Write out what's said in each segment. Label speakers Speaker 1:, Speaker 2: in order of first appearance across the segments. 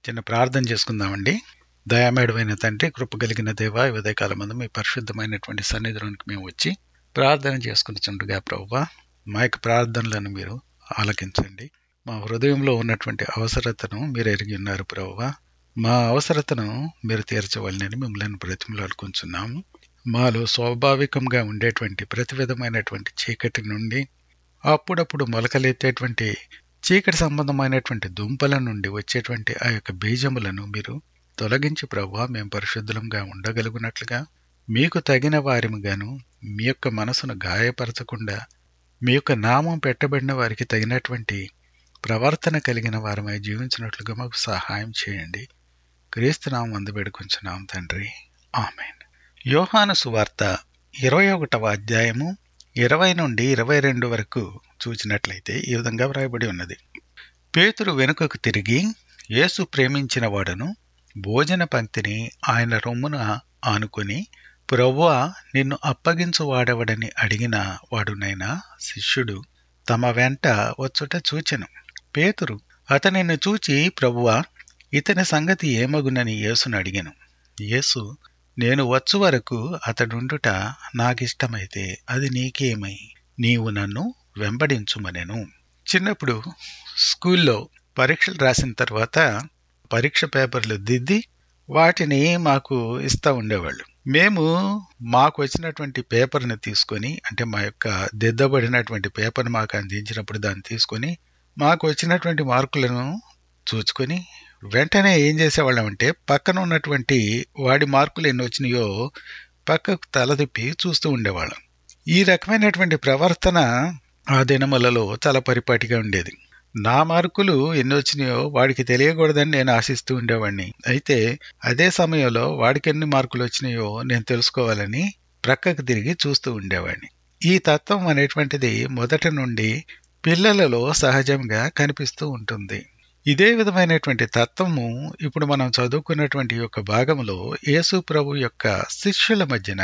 Speaker 1: చిన్న ప్రార్థన చేసుకుందామండి దయామేడమైన తండ్రి కృప కలిగిన దేవ ఈ ఉదయకాలం మందు మీ పరిశుద్ధమైనటువంటి సన్నిధిలోనికి మేము వచ్చి ప్రార్థన చేసుకుని చుండగా ప్రభువా మా యొక్క ప్రార్థనలను మీరు ఆలకించండి మా హృదయంలో ఉన్నటువంటి అవసరతను మీరు ఎరిగి ఉన్నారు ప్రభువా మా అవసరతను మీరు తీర్చవలనని మిమ్మల్ని బ్రతిమలాడుకుంటున్నాము మాలో స్వాభావికంగా ఉండేటువంటి ప్రతి విధమైనటువంటి చీకటి నుండి అప్పుడప్పుడు మొలకలెత్తేటువంటి చీకటి సంబంధమైనటువంటి దుంపల నుండి వచ్చేటువంటి ఆ యొక్క బీజములను మీరు తొలగించి ప్రభు మేము పరిశుద్ధంగా ఉండగలుగునట్లుగా మీకు తగిన వారిముగాను మీ యొక్క మనసును గాయపరచకుండా మీ యొక్క నామం పెట్టబడిన వారికి తగినటువంటి ప్రవర్తన కలిగిన వారమై జీవించినట్లుగా మాకు సహాయం చేయండి క్రీస్తు నామం అందుబెడుకుంటున్నాం తండ్రి ఆమెన్ యోహాను సువార్త ఇరవై ఒకటవ అధ్యాయము ఇరవై నుండి ఇరవై రెండు వరకు చూచినట్లయితే ఈ విధంగా వ్రాయబడి ఉన్నది పేతురు వెనుకకు తిరిగి యేసు ప్రేమించిన వాడను భోజన పంక్తిని ఆయన రొమ్మున ఆనుకొని ప్రభువా నిన్ను అప్పగించు వాడెవడని అడిగిన వాడునైనా శిష్యుడు తమ వెంట వచ్చుట చూచెను పేతురు అతనిని చూచి ప్రభువా ఇతని సంగతి ఏమగునని యేసును అడిగాను యేసు నేను వచ్చు వరకు అతడుండుట నాకిష్టమైతే అది నీకేమై నీవు నన్ను వెంబడించుమనెను చిన్నప్పుడు స్కూల్లో పరీక్షలు రాసిన తర్వాత పరీక్ష పేపర్లు దిద్ది వాటిని మాకు ఇస్తూ ఉండేవాళ్ళు మేము మాకు వచ్చినటువంటి పేపర్ని తీసుకొని అంటే మా యొక్క దిద్దబడినటువంటి పేపర్ మాకు అందించినప్పుడు దాన్ని తీసుకొని మాకు వచ్చినటువంటి మార్కులను చూసుకొని వెంటనే ఏం చేసేవాళ్ళం అంటే పక్కన ఉన్నటువంటి వాడి మార్కులు ఎన్ని వచ్చినాయో పక్కకు తల తిప్పి చూస్తూ ఉండేవాళ్ళం ఈ రకమైనటువంటి ప్రవర్తన ఆ దినములలో చాలా పరిపాటిగా ఉండేది నా మార్కులు ఎన్ని వచ్చినాయో వాడికి తెలియకూడదని నేను ఆశిస్తూ ఉండేవాడిని అయితే అదే సమయంలో వాడికి ఎన్ని మార్కులు వచ్చినాయో నేను తెలుసుకోవాలని ప్రక్కకు తిరిగి చూస్తూ ఉండేవాడిని ఈ తత్వం అనేటువంటిది మొదటి నుండి పిల్లలలో సహజంగా కనిపిస్తూ ఉంటుంది ఇదే విధమైనటువంటి తత్వము ఇప్పుడు మనం చదువుకున్నటువంటి యొక్క భాగంలో యేసు ప్రభు యొక్క శిష్యుల మధ్యన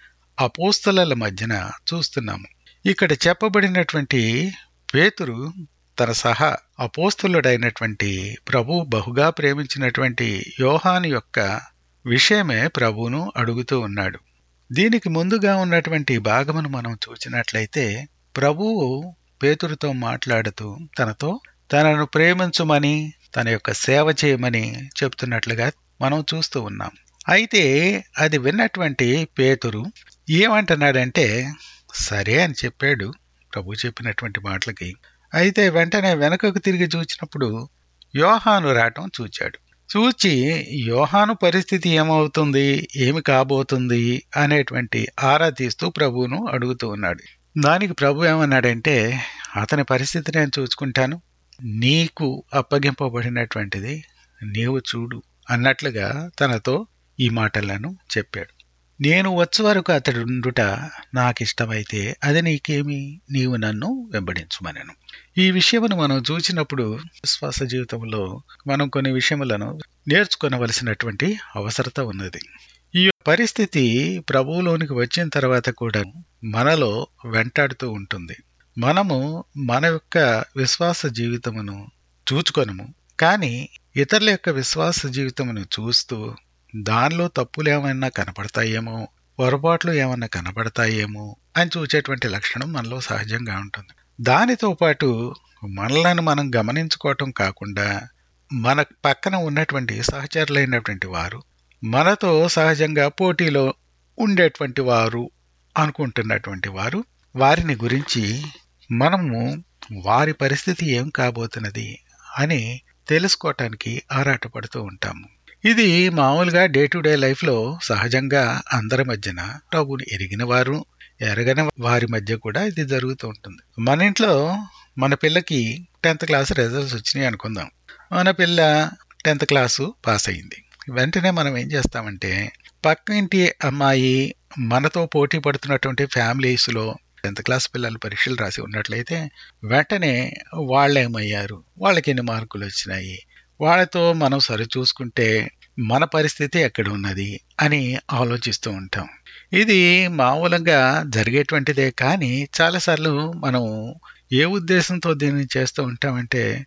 Speaker 1: అపోస్తల మధ్యన చూస్తున్నాము ఇక్కడ చెప్పబడినటువంటి పేతురు తన సహా అపోస్తులుడైనటువంటి ప్రభు బహుగా ప్రేమించినటువంటి యోహాను యొక్క విషయమే ప్రభువును అడుగుతూ ఉన్నాడు దీనికి ముందుగా ఉన్నటువంటి భాగమును మనం చూసినట్లయితే ప్రభువు పేతురుతో మాట్లాడుతూ తనతో తనను ప్రేమించుమని తన యొక్క సేవ చేయమని చెప్తున్నట్లుగా మనం చూస్తూ ఉన్నాం అయితే అది విన్నటువంటి పేతురు ఏమంటున్నాడంటే సరే అని చెప్పాడు ప్రభు చెప్పినటువంటి మాటలకి అయితే వెంటనే వెనకకు తిరిగి చూచినప్పుడు యోహాను రావటం చూచాడు చూచి యోహాను పరిస్థితి ఏమవుతుంది ఏమి కాబోతుంది అనేటువంటి ఆరా తీస్తూ ప్రభువును అడుగుతూ ఉన్నాడు దానికి ప్రభు ఏమన్నాడంటే అతని పరిస్థితి నేను చూసుకుంటాను నీకు అప్పగింపబడినటువంటిది నీవు చూడు అన్నట్లుగా తనతో ఈ మాటలను చెప్పాడు నేను వచ్చే వరకు అతడుండుట నాకిష్టమైతే అది నీకేమి నీవు నన్ను వెంబడించుమనను ఈ విషయమును మనం చూసినప్పుడు విశ్వాస జీవితంలో మనం కొన్ని విషయములను నేర్చుకోవలసినటువంటి అవసరత ఉన్నది ఈ పరిస్థితి ప్రభువులోనికి వచ్చిన తర్వాత కూడా మనలో వెంటాడుతూ ఉంటుంది మనము మన యొక్క విశ్వాస జీవితమును చూచుకొనము కానీ ఇతరుల యొక్క విశ్వాస జీవితమును చూస్తూ దానిలో తప్పులు ఏమైనా కనపడతాయేమో పొరపాట్లు ఏమన్నా కనపడతాయేమో అని చూసేటువంటి లక్షణం మనలో సహజంగా ఉంటుంది దానితో పాటు మనలను మనం గమనించుకోవటం కాకుండా మన పక్కన ఉన్నటువంటి సహచరులైనటువంటి వారు మనతో సహజంగా పోటీలో ఉండేటువంటి వారు అనుకుంటున్నటువంటి వారు వారిని గురించి మనము వారి పరిస్థితి ఏం కాబోతున్నది అని తెలుసుకోవటానికి ఆరాటపడుతూ ఉంటాము ఇది మామూలుగా డే టు డే లైఫ్లో సహజంగా అందరి మధ్యన ప్రభుని ఎరిగిన వారు ఎరగని వారి మధ్య కూడా ఇది జరుగుతూ ఉంటుంది మన ఇంట్లో మన పిల్లకి టెన్త్ క్లాస్ రిజల్ట్స్ వచ్చినాయి అనుకుందాం మన పిల్ల టెన్త్ క్లాసు పాస్ అయింది వెంటనే మనం ఏం చేస్తామంటే పక్క ఇంటి అమ్మాయి మనతో పోటీ పడుతున్నటువంటి ఫ్యామిలీస్లో టెన్త్ క్లాస్ పిల్లలు పరీక్షలు రాసి ఉన్నట్లయితే వెంటనే వాళ్ళేమయ్యారు వాళ్ళకి ఎన్ని మార్కులు వచ్చినాయి వాళ్ళతో మనం సరి చూసుకుంటే మన పరిస్థితి ఎక్కడ ఉన్నది అని ఆలోచిస్తూ ఉంటాం ఇది మామూలుగా జరిగేటువంటిదే కానీ చాలాసార్లు మనం ఏ ఉద్దేశంతో దీన్ని చేస్తూ ఉంటామంటే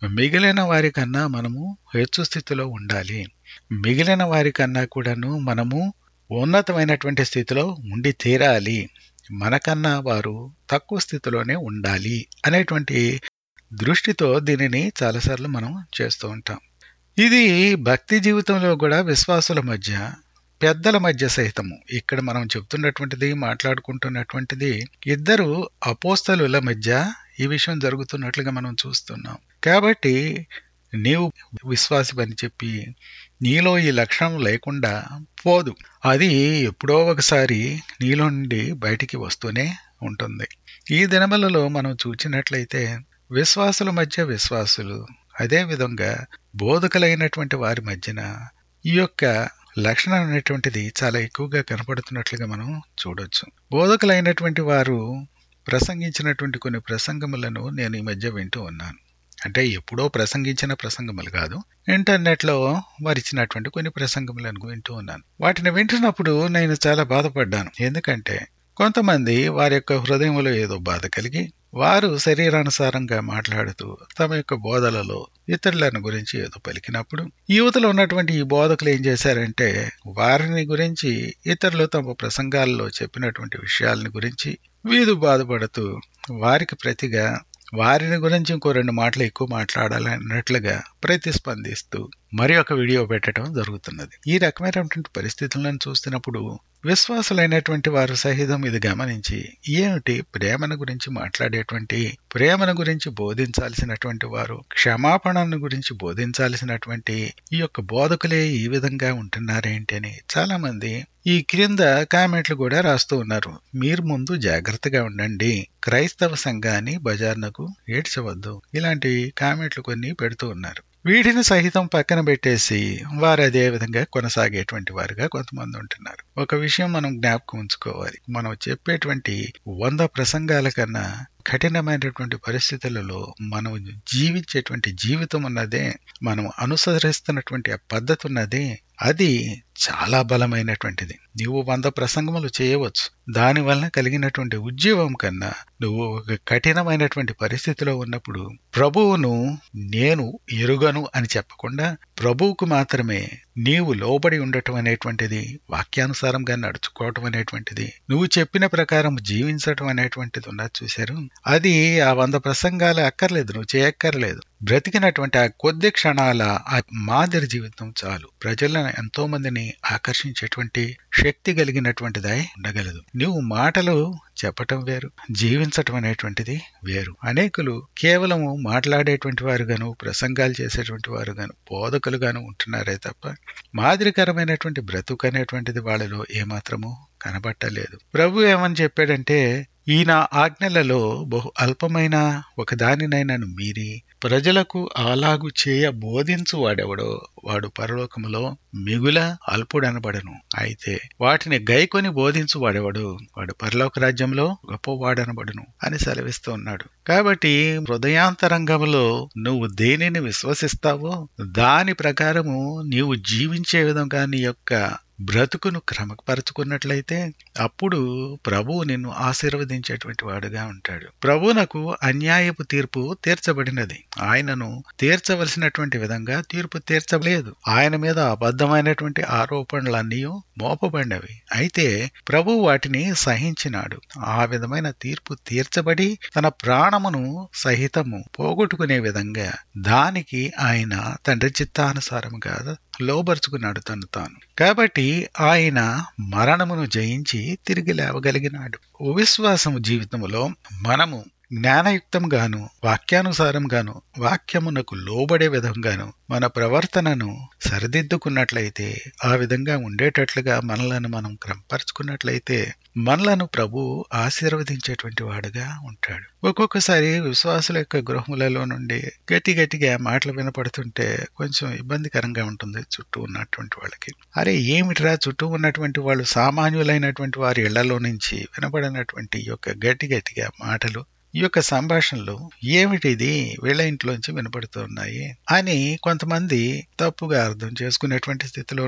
Speaker 1: మిగిలిన వారి కన్నా మనము హెచ్చు స్థితిలో ఉండాలి మిగిలిన వారి కన్నా కూడాను మనము ఉన్నతమైనటువంటి స్థితిలో ఉండి తీరాలి మనకన్నా వారు తక్కువ స్థితిలోనే ఉండాలి అనేటువంటి దృష్టితో దీనిని చాలాసార్లు మనం చేస్తూ ఉంటాం ఇది భక్తి జీవితంలో కూడా విశ్వాసుల మధ్య పెద్దల మధ్య సహితము ఇక్కడ మనం చెప్తున్నటువంటిది మాట్లాడుకుంటున్నటువంటిది ఇద్దరు అపోస్తలుల మధ్య ఈ విషయం జరుగుతున్నట్లుగా మనం చూస్తున్నాం కాబట్టి నీవు విశ్వాసి అని చెప్పి నీలో ఈ లక్షణం లేకుండా పోదు అది ఎప్పుడో ఒకసారి నీలో నుండి బయటికి వస్తూనే ఉంటుంది ఈ దినములలో మనం చూచినట్లయితే విశ్వాసుల మధ్య విశ్వాసులు అదే విధంగా బోధకులైనటువంటి వారి మధ్యన ఈ యొక్క లక్షణం అనేటువంటిది చాలా ఎక్కువగా కనపడుతున్నట్లుగా మనం చూడొచ్చు బోధకులైనటువంటి వారు ప్రసంగించినటువంటి కొన్ని ప్రసంగములను నేను ఈ మధ్య వింటూ ఉన్నాను అంటే ఎప్పుడో ప్రసంగించిన ప్రసంగములు కాదు ఇంటర్నెట్లో వారు ఇచ్చినటువంటి కొన్ని ప్రసంగములను వింటూ ఉన్నాను వాటిని వింటున్నప్పుడు నేను చాలా బాధపడ్డాను ఎందుకంటే కొంతమంది వారి యొక్క హృదయంలో ఏదో బాధ కలిగి వారు శరీరానుసారంగా మాట్లాడుతూ తమ యొక్క బోధలలో ఇతరులను గురించి ఏదో పలికినప్పుడు యువతలో ఉన్నటువంటి ఈ బోధకులు ఏం చేశారంటే వారిని గురించి ఇతరులు తమ ప్రసంగాల్లో చెప్పినటువంటి విషయాలని గురించి వీధు బాధపడుతూ వారికి ప్రతిగా వారిని గురించి ఇంకో రెండు మాటలు ఎక్కువ మాట్లాడాలన్నట్లుగా ప్రతిస్పందిస్తూ మరి ఒక వీడియో పెట్టడం జరుగుతున్నది ఈ రకమైనటువంటి పరిస్థితులను చూస్తున్నప్పుడు విశ్వాసులైనటువంటి వారు సహితం ఇది గమనించి ఏమిటి ప్రేమను గురించి మాట్లాడేటువంటి ప్రేమను గురించి బోధించాల్సినటువంటి వారు క్షమాపణను గురించి బోధించాల్సినటువంటి ఈ యొక్క బోధకులే ఈ విధంగా ఉంటున్నారేంటి అని చాలా మంది ఈ క్రింద కామెంట్లు కూడా రాస్తూ ఉన్నారు మీరు ముందు జాగ్రత్తగా ఉండండి క్రైస్తవ సంఘాన్ని బజార్నకు ఏడ్చవద్దు ఇలాంటి కామెంట్లు కొన్ని పెడుతూ ఉన్నారు వీటిని సహితం పక్కన పెట్టేసి వారు అదే విధంగా కొనసాగేటువంటి వారుగా కొంతమంది ఉంటున్నారు ఒక విషయం మనం జ్ఞాపకం ఉంచుకోవాలి మనం చెప్పేటువంటి వంద ప్రసంగాల కన్నా కఠినమైనటువంటి పరిస్థితులలో మనం జీవించేటువంటి జీవితం ఉన్నదే మనం అనుసరిస్తున్నటువంటి ఆ పద్ధతి ఉన్నదే అది చాలా బలమైనటువంటిది నువ్వు వంద ప్రసంగములు చేయవచ్చు దాని వలన కలిగినటువంటి ఉద్యోగం కన్నా నువ్వు ఒక కఠినమైనటువంటి పరిస్థితిలో ఉన్నప్పుడు ప్రభువును నేను ఎరుగను అని చెప్పకుండా ప్రభువుకు మాత్రమే నీవు లోబడి ఉండటం అనేటువంటిది వాక్యానుసారంగా నడుచుకోవటం అనేటువంటిది నువ్వు చెప్పిన ప్రకారం జీవించటం అనేటువంటిది ఉన్నది చూశారు అది ఆ వంద ప్రసంగాలు అక్కర్లేదు నువ్వు చేయక్కర్లేదు బ్రతికినటువంటి ఆ కొద్ది క్షణాల ఆ మాదిరి జీవితం చాలు ప్రజలను ఎంతో మందిని ఆకర్షించేటువంటి శక్తి కలిగినటువంటిదై ఉండగలదు నువ్వు మాటలు చెప్పటం వేరు జీవించటం అనేటువంటిది వేరు అనేకులు కేవలము మాట్లాడేటువంటి వారుగాను ప్రసంగాలు చేసేటువంటి వారుగాను బోధకులుగాను ఉంటున్నారే తప్ప మాదిరికరమైనటువంటి బ్రతుకు అనేటువంటిది వాళ్ళలో ఏమాత్రము కనబట్టలేదు ప్రభు ఏమని చెప్పాడంటే ఈయన ఆజ్ఞలలో బహు అల్పమైన ఒక దానినైనాను మీరి ప్రజలకు అలాగు చేయ బోధించు వాడెవడో వాడు పరలోకములో మిగుల అల్పుడనబడను అయితే వాటిని గైకొని బోధించు వాడెవడు వాడు పరలోక రాజ్యంలో గొప్పవాడనబడును అని సెలవిస్తూ ఉన్నాడు కాబట్టి హృదయాంతరంగంలో నువ్వు దేనిని విశ్వసిస్తావో దాని ప్రకారము నీవు జీవించే విధంగా నీ యొక్క బ్రతుకును క్రమపరుచుకున్నట్లయితే అప్పుడు ప్రభువు నిన్ను ఆశీర్వదించేటువంటి వాడుగా ఉంటాడు ప్రభువునకు అన్యాయపు తీర్పు తీర్చబడినది ఆయనను తీర్చవలసినటువంటి విధంగా తీర్పు తీర్చలేదు ఆయన మీద అబద్ధమైనటువంటి ఆరోపణలన్నీ మోపబడినవి అయితే ప్రభు వాటిని సహించినాడు ఆ విధమైన తీర్పు తీర్చబడి తన ప్రాణమును సహితము పోగొట్టుకునే విధంగా దానికి ఆయన తండ్రి చిత్తానుసారముగా లోబరుచుకున్నాడు తను తాను కాబట్టి ఆయన మరణమును జయించి తిరిగి లేవగలిగినాడు విశ్వాసము జీవితంలో మనము జ్ఞానయుక్తంగాను వాక్యానుసారంగాను వాక్యమునకు లోబడే విధంగాను మన ప్రవర్తనను సరిదిద్దుకున్నట్లయితే ఆ విధంగా ఉండేటట్లుగా మనలను మనం క్రమపరుచుకున్నట్లయితే మనలను ప్రభు ఆశీర్వదించేటువంటి వాడుగా ఉంటాడు ఒక్కొక్కసారి విశ్వాసుల యొక్క గృహములలో నుండి గట్టి గట్టిగా మాటలు వినపడుతుంటే కొంచెం ఇబ్బందికరంగా ఉంటుంది చుట్టూ ఉన్నటువంటి వాళ్ళకి అరే ఏమిటిరా చుట్టూ ఉన్నటువంటి వాళ్ళు సామాన్యులైనటువంటి వారి ఇళ్లలో నుంచి వినపడినటువంటి ఈ యొక్క గట్టి గట్టిగా మాటలు ఈ యొక్క సంభాషణలు ఏమిటిది వీళ్ళ ఇంట్లోంచి వినపడుతున్నాయి అని కొంతమంది తప్పుగా అర్థం చేసుకునేటువంటి స్థితిలోను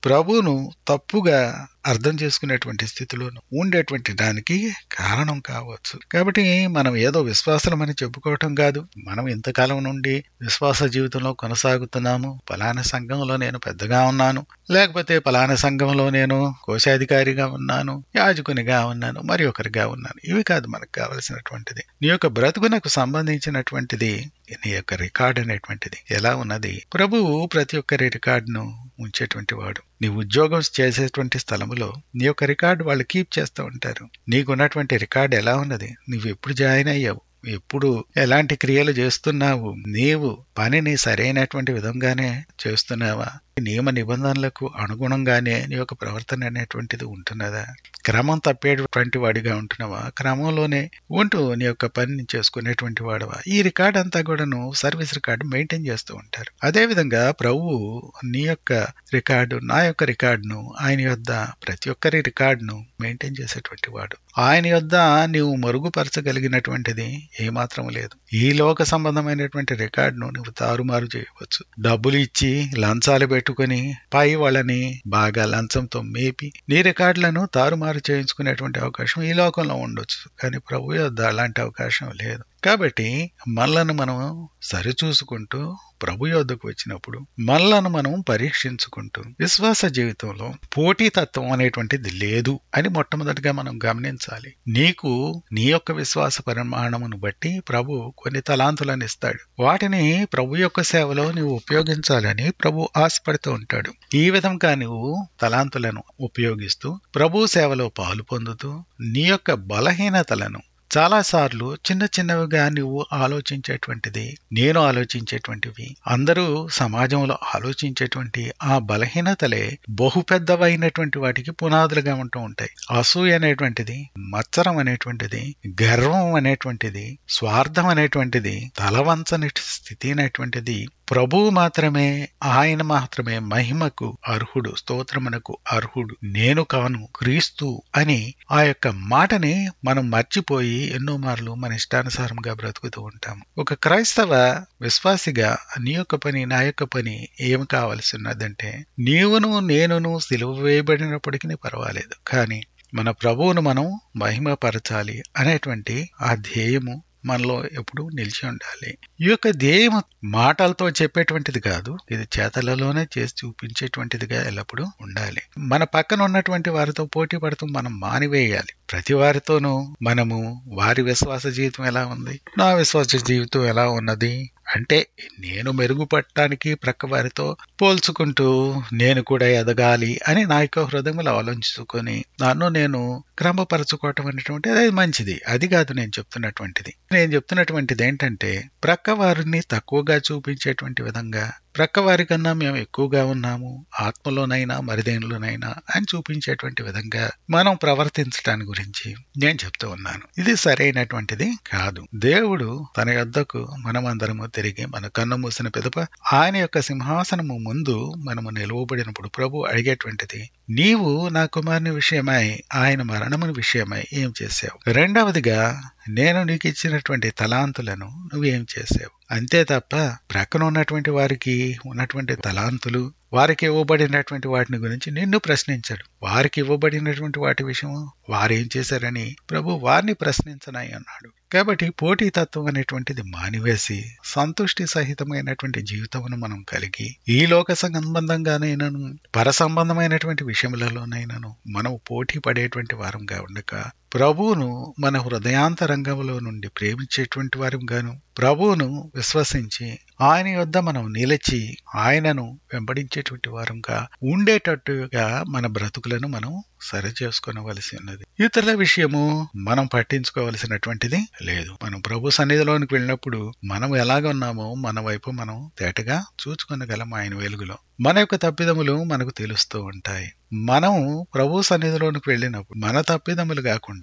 Speaker 1: ప్రభువును తప్పుగా అర్థం చేసుకునేటువంటి స్థితిలో ఉండేటువంటి దానికి కారణం కావచ్చు కాబట్టి మనం ఏదో విశ్వాసలమని చెప్పుకోవటం కాదు మనం ఇంతకాలం నుండి విశ్వాస జీవితంలో కొనసాగుతున్నాము పలానా సంఘంలో నేను పెద్దగా ఉన్నాను లేకపోతే పలానా సంఘంలో నేను కోశాధికారిగా ఉన్నాను యాజకునిగా ఉన్నాను మరి ఒకరిగా ఉన్నాను ఇవి కాదు మనకు కావలసినటువంటిది నీ యొక్క బ్రతుకునకు సంబంధించినటువంటిది నీ యొక్క రికార్డ్ అనేటువంటిది ఎలా ఉన్నది ప్రభువు ప్రతి ఒక్కరి రికార్డును ఉంచేటువంటి వాడు నీ ఉద్యోగం చేసేటువంటి స్థలములో నీ యొక్క రికార్డు వాళ్ళు కీప్ చేస్తూ ఉంటారు నీకున్నటువంటి రికార్డు ఎలా ఉన్నది నువ్వు ఎప్పుడు జాయిన్ అయ్యావు ఎప్పుడు ఎలాంటి క్రియలు చేస్తున్నావు నీవు పనిని సరైనటువంటి విధంగానే చేస్తున్నావా నియమ నిబంధనలకు అనుగుణంగానే నీ యొక్క ప్రవర్తన అనేటువంటిది ఉంటున్నదా క్రమం తప్పేటువంటి వాడిగా ఉంటున్నావా క్రమంలోనే ఉంటూ నీ యొక్క పనిని చేసుకునేటువంటి వాడవా ఈ రికార్డ్ అంతా కూడాను సర్వీస్ రికార్డు మెయింటైన్ చేస్తూ ఉంటారు అదేవిధంగా ప్రభువు నీ యొక్క రికార్డు నా యొక్క రికార్డును ఆయన యొద్ద ప్రతి ఒక్కరి రికార్డును మెయింటైన్ చేసేటువంటి వాడు ఆయన యొద్ద నీవు మరుగుపరచగలిగినటువంటిది ఏమాత్రం లేదు ఈ లోక సంబంధమైనటువంటి రికార్డును నువ్వు తారుమారు చేయవచ్చు డబ్బులు ఇచ్చి లంచాలు పెట్టుకుని పై వాళ్ళని బాగా లంచంతో మేపి నీ రికార్డులను తారుమారు చేయించుకునేటువంటి అవకాశం ఈ లోకంలో ఉండొచ్చు కానీ ప్రభు యొద్ద అలాంటి అవకాశం లేదు కాబట్టి మనలను మనం సరిచూసుకుంటూ ప్రభు యొద్దకు వచ్చినప్పుడు మనలను మనం పరీక్షించుకుంటూ విశ్వాస జీవితంలో పోటీతత్వం అనేటువంటిది లేదు అని మొట్టమొదటిగా మనం గమనించాలి నీకు నీ యొక్క విశ్వాస పరిమాణమును బట్టి ప్రభు కొన్ని తలాంతులను ఇస్తాడు వాటిని ప్రభు యొక్క సేవలో నీవు ఉపయోగించాలని ప్రభు ఆశపడుతూ ఉంటాడు ఈ విధంగా నువ్వు తలాంతులను ఉపయోగిస్తూ ప్రభు సేవలో పాలు పొందుతూ నీ యొక్క బలహీనతలను చాలాసార్లు చిన్న చిన్నవిగా నువ్వు ఆలోచించేటువంటిది నేను ఆలోచించేటువంటివి అందరూ సమాజంలో ఆలోచించేటువంటి ఆ బలహీనతలే బహు పెద్దవైనటువంటి వాటికి పునాదులుగా ఉంటూ ఉంటాయి అసూయ అనేటువంటిది మత్సరం అనేటువంటిది గర్వం అనేటువంటిది స్వార్థం అనేటువంటిది తలవంచని స్థితి అనేటువంటిది ప్రభువు మాత్రమే ఆయన మాత్రమే మహిమకు అర్హుడు స్తోత్రమునకు అర్హుడు నేను కాను క్రీస్తు అని ఆ యొక్క మాటని మనం మర్చిపోయి ఎన్నో మార్లు మన ఇష్టానుసారంగా బ్రతుకుతూ ఉంటాము ఒక క్రైస్తవ విశ్వాసిగా నీ యొక్క పని నా యొక్క పని ఏమి కావలసి ఉన్నదంటే నీవును నేనును సిలువ వేయబడినప్పటికీ పర్వాలేదు కానీ మన ప్రభువును మనం మహిమపరచాలి అనేటువంటి ఆ ధ్యేయము మనలో ఎప్పుడు నిలిచి ఉండాలి ఈ యొక్క ధ్యేయం మాటలతో చెప్పేటువంటిది కాదు ఇది చేతలలోనే చేసి చూపించేటువంటిదిగా ఎల్లప్పుడూ ఉండాలి మన పక్కన ఉన్నటువంటి వారితో పోటీ పడుతూ మనం మానివేయాలి ప్రతి వారితోనూ మనము వారి విశ్వాస జీవితం ఎలా ఉంది నా విశ్వాస జీవితం ఎలా ఉన్నది అంటే నేను మెరుగుపడటానికి ప్రక్క వారితో పోల్చుకుంటూ నేను కూడా ఎదగాలి అని నా యొక్క హృదయంలో ఆలోచించుకొని నన్ను నేను క్రమపరచుకోవటం అనేటువంటి అది మంచిది అది కాదు నేను చెప్తున్నటువంటిది నేను చెప్తున్నటువంటిది ఏంటంటే ప్రక్క వారిని తక్కువగా చూపించేటువంటి విధంగా ప్రక్క వారి కన్నా మేము ఎక్కువగా ఉన్నాము ఆత్మలోనైనా మరిదేనిలోనైనా అని చూపించేటువంటి విధంగా మనం ప్రవర్తించడాని గురించి నేను చెప్తూ ఉన్నాను ఇది సరైనటువంటిది కాదు దేవుడు తన యొద్దకు మనమందరము తిరిగి మన కన్ను మూసిన పిదప ఆయన యొక్క సింహాసనము ముందు మనము నిలువబడినప్పుడు ప్రభు అడిగేటువంటిది నీవు నా కుమారుని విషయమై ఆయన మరణముని విషయమై ఏం చేసావు రెండవదిగా నేను నీకు ఇచ్చినటువంటి తలాంతులను నువ్వేం చేసావు అంతే తప్ప ప్రక్కన ఉన్నటువంటి వారికి ఉన్నటువంటి తలాంతులు వారికి ఇవ్వబడినటువంటి వాటిని గురించి నిన్ను ప్రశ్నించాడు వారికి ఇవ్వబడినటువంటి వాటి విషయం వారేం చేశారని ప్రభు వారిని ప్రశ్నించనాయి అన్నాడు కాబట్టి పోటీతత్వం అనేటువంటిది మానివేసి సంతుష్టి సహితమైనటువంటి జీవితమును మనం కలిగి ఈ లోక సంబంధంగానైనాను పర సంబంధమైనటువంటి విషయములలోనైనాను మనం పోటీ పడేటువంటి వారంగా ఉండక ప్రభువును మన హృదయాంతరంగంలో నుండి ప్రేమించేటువంటి వారంగాను ప్రభువును విశ్వసించి ఆయన యొద్ద మనం నిలిచి ఆయనను వెంబడించేటువంటి వారంగా ఉండేటట్టుగా మన బ్రతుకులను మనం సరి చేసుకోవలసి ఉన్నది ఇతరుల విషయము మనం పట్టించుకోవలసినటువంటిది లేదు మనం ప్రభు సన్నిధిలోనికి వెళ్ళినప్పుడు మనం ఎలాగ ఉన్నామో మన వైపు మనం తేటగా చూచుకొనగలం ఆయన వెలుగులో మన యొక్క తప్పిదములు మనకు తెలుస్తూ ఉంటాయి మనం ప్రభు సన్నిధిలోనికి వెళ్ళినప్పుడు మన తప్పిదములు కాకుండా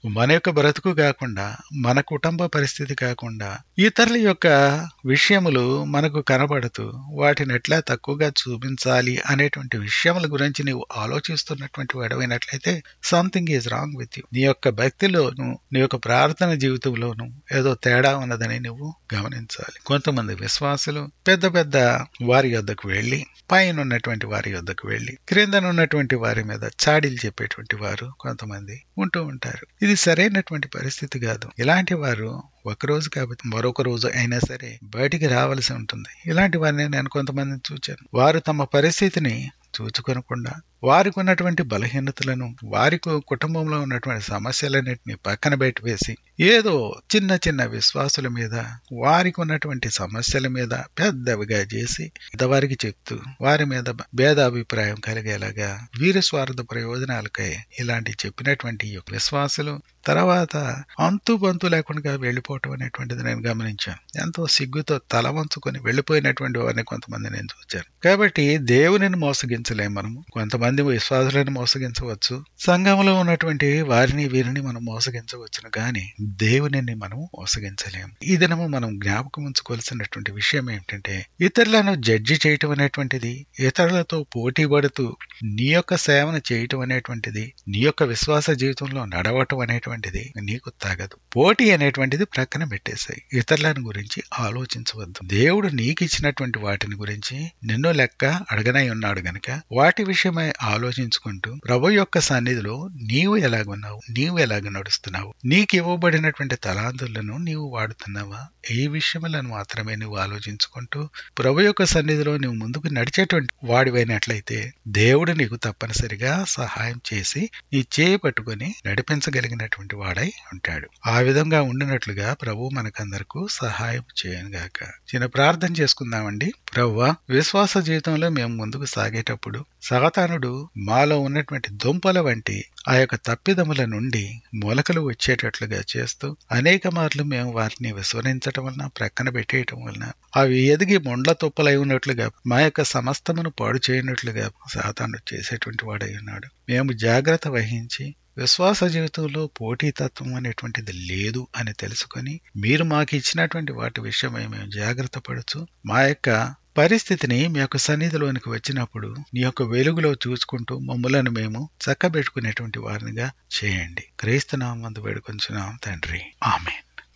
Speaker 1: మన యొక్క బ్రతుకు కాకుండా మన కుటుంబ పరిస్థితి కాకుండా ఇతరుల యొక్క విషయములు మనకు కనబడుతూ వాటిని ఎట్లా తక్కువగా చూపించాలి అనేటువంటి విషయముల గురించి నీవు ఆలోచిస్తున్నటువంటి వాడమైనట్లయితే something is wrong with you నీ యొక్క భక్తిలోను నీ యొక్క ప్రార్థన జీవితంలోను ఏదో తేడా ఉన్నదని నువ్వు గమనించాలి కొంతమంది విశ్వాసులు పెద్ద పెద్ద వారి యొద్దకు వెళ్లి పైన ఉన్నటువంటి వారి యొద్దకు వెళ్లి క్రిందనున్నటువంటి వారి మీద చాడీలు చెప్పేటువంటి వారు కొంతమంది ఉంటూ ఉంటారు ఇది సరైనటువంటి పరిస్థితి కాదు ఇలాంటి వారు ఒక రోజు కాబట్టి మరొక రోజు అయినా సరే బయటికి రావాల్సి ఉంటుంది ఇలాంటి వారిని నేను కొంతమందిని చూచాను వారు తమ పరిస్థితిని చూచుకొనకుండా వారికి ఉన్నటువంటి బలహీనతలను వారి కుటుంబంలో ఉన్నటువంటి సమస్యలన్నింటినీ పక్కన పెట్టివేసి ఏదో చిన్న చిన్న విశ్వాసుల మీద వారికి ఉన్నటువంటి సమస్యల మీద పెద్దవిగా చేసి పెద్దవారికి చెప్తూ వారి మీద భేదాభిప్రాయం కలిగేలాగా వీరి స్వార్థ ప్రయోజనాలకై ఇలాంటి చెప్పినటువంటి ఈ యొక్క విశ్వాసులు తర్వాత అంతు బంతు లేకుండా వెళ్ళిపోవటం అనేటువంటిది నేను గమనించాను ఎంతో సిగ్గుతో తల వంచుకొని వెళ్ళిపోయినటువంటి వారిని కొంతమంది నేను చూచాను కాబట్టి దేవునిని మోసగించలేం మనము కొంతమంది విశ్వాసులను మోసగించవచ్చు సంఘంలో ఉన్నటువంటి వారిని వీరిని మనం మోసగించవచ్చును గాని దేవునిని మనం మోసగించలేము ఈ దినము మనం జ్ఞాపకం ఉంచుకోవాల్సినటువంటి విషయం ఏమిటంటే ఇతరులను జడ్జి చేయటం అనేటువంటిది ఇతరులతో పోటీ పడుతూ నీ యొక్క సేవను చేయటం అనేటువంటిది నీ యొక్క విశ్వాస జీవితంలో నడవటం అనేటువంటిది నీకు తగదు పోటీ అనేటువంటిది ప్రక్కన పెట్టేశాయి ఇతరులను గురించి ఆలోచించవద్దు దేవుడు నీకు ఇచ్చినటువంటి వాటిని గురించి నిన్ను లెక్క అడగనై ఉన్నాడు గనక వాటి విషయమై ఆలోచించుకుంటూ ప్రభు యొక్క సన్నిధిలో నీవు ఎలాగున్నావు నీవు ఎలాగ నడుస్తున్నావు నీకు ఇవ్వబడినటువంటి తలాంతులను నీవు వాడుతున్నావా ఈ విషయములను మాత్రమే నువ్వు ఆలోచించుకుంటూ ప్రభు యొక్క సన్నిధిలో నువ్వు ముందుకు నడిచేటువంటి వాడివైనట్లయితే దేవుడు నీకు తప్పనిసరిగా సహాయం చేసి నీ చేయి పట్టుకొని నడిపించగలిగినటువంటి వాడై ఉంటాడు ఆ విధంగా ఉండినట్లుగా ప్రభు మనకందరకు సహాయం చేయనుగాక చిన్న ప్రార్థన చేసుకుందామండి ప్రవ్వ విశ్వాస జీవితంలో మేము ముందుకు సాగేటప్పుడు సాతానుడు మాలో ఉన్నటువంటి దుంపల వంటి ఆ యొక్క తప్పిదముల నుండి మొలకలు వచ్చేటట్లుగా చేస్తూ అనేక మార్లు మేము వాటిని విస్మరించటం వలన ప్రక్కన పెట్టేయటం వలన అవి ఎదిగి మొండ్ల తుప్పలై ఉన్నట్లుగా మా యొక్క సమస్తమును పాడు చేయనట్లుగా సాతాను చేసేటువంటి వాడై ఉన్నాడు మేము జాగ్రత్త వహించి విశ్వాస జీవితంలో పోటీతత్వం అనేటువంటిది లేదు అని తెలుసుకొని మీరు మాకు ఇచ్చినటువంటి వాటి విషయమై మేము జాగ్రత్త పడుచు మా యొక్క పరిస్థితిని మీ యొక్క సన్నిధిలోనికి వచ్చినప్పుడు నీ యొక్క వెలుగులో చూసుకుంటూ మమ్ములను మేము చక్కబెట్టుకునేటువంటి వారినిగా చేయండి క్రీస్తునామందు వేడుకొంచున్నాం తండ్రి ఆమె